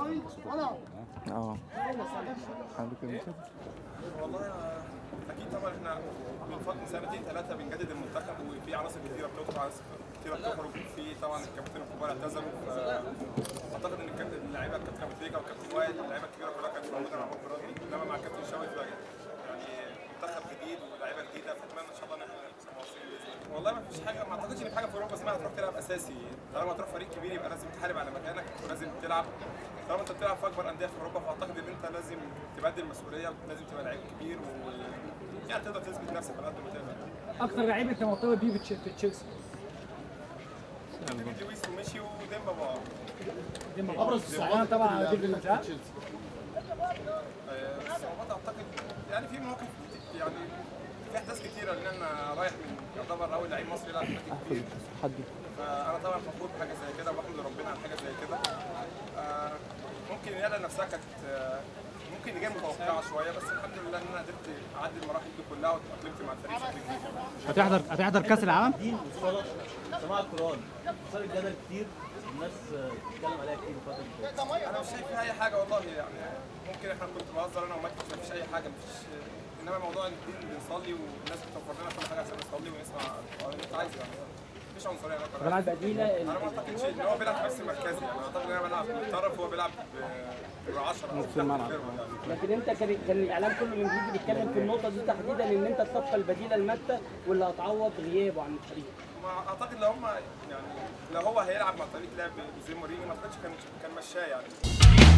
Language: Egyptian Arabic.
اه حلو كده والله آه، اكيد طبعا احنا من فتره سنتين ثلاثه بنجدد المنتخب وفي عناصر كثيره بتدخل عناصر كثيره بتخرج في طبعا الكابتن الكبار اعتزلوا ف- اعتقد ان الكابتن اللعيبه الكابتن ابو تريكه والكابتن وائل اللعيبه الكبيره كلها كانت موجوده مع بكره راضي انما مع الكابتن شوقي ف- يعني منتخب جديد ولاعيبه جديده فاتمنى ان شاء الله ان احنا نبقى مواصلين باذن الله والله ما فيش حاجه ما اعتقدش ان في حاجه في اوروبا اسمها تروح تلعب اساسي طالما تروح فريق كبير يبقى لازم تحارب على مكانك ولازم تلعب طالما انت بتلعب في اكبر انديه في اوروبا فاعتقد ان انت لازم تبدل المسؤوليه لازم تبقى لعيب كبير و يعني تقدر تثبت نفسك على قد ما تقدر اكتر لعيب انت مرتبط بيه في تش- في تشيلسي ديفيد لويس ومشي وديمبا بقى دي ابرز الصعوبات طبعا على ديفيد في بتاع تشيلسي آه، الصعوبات اعتقد يعني في مواقف كت- يعني في احداث كتيره لان انا رايح من يعتبر اول لعيب مصري يلعب في نادي كبير حد فانا طبعا فخور بحاجه زي كده وبحمد ربنا على حاجه زي كده آه، ممكن النقله نفسها كانت آه، ممكن اللي جايه متوقعه شويه بس الحمد لله ان انا قدرت اعدي المراحل دي كلها واتاقلمت مع الفريق بشكل كبير هتحضر هتحضر كاس العالم دين والصلاة سماع القرآن صار الجدل كتير الناس آه، بتتكلم عليها كتير الفترة اللي فاتت انا مش شايف فيها اي حاجه والله يعني ممكن احنا كنت بهزر انا ومجدي ما فيش اي حاجه مفيش انما موضوع ان الدين بنصلي والناس بتوفر لنا كل حاجه عشان نصلي ونسمع القران اللي انت عايزه يعني مفيش عنصريه هناك ولا حاجة. بديله انا ما اعتقدش ان هو بيلعب في نفس مركزي يعني اعتقد ان انا بلعب بالطرف وهو بيلعب ب 10 او في الملعب لكن انت كان كان الاعلام كله الانجليزي بيتكلم في النقطه دي تحديدا ان انت الصفقه البديله لمتى واللي هتعوض غيابه عن الفريق ما اعتقد لو هم يعني لو هو هيلعب مع طريقه لعب زي مورينيو ما اعتقدش كان كان مشاه يعني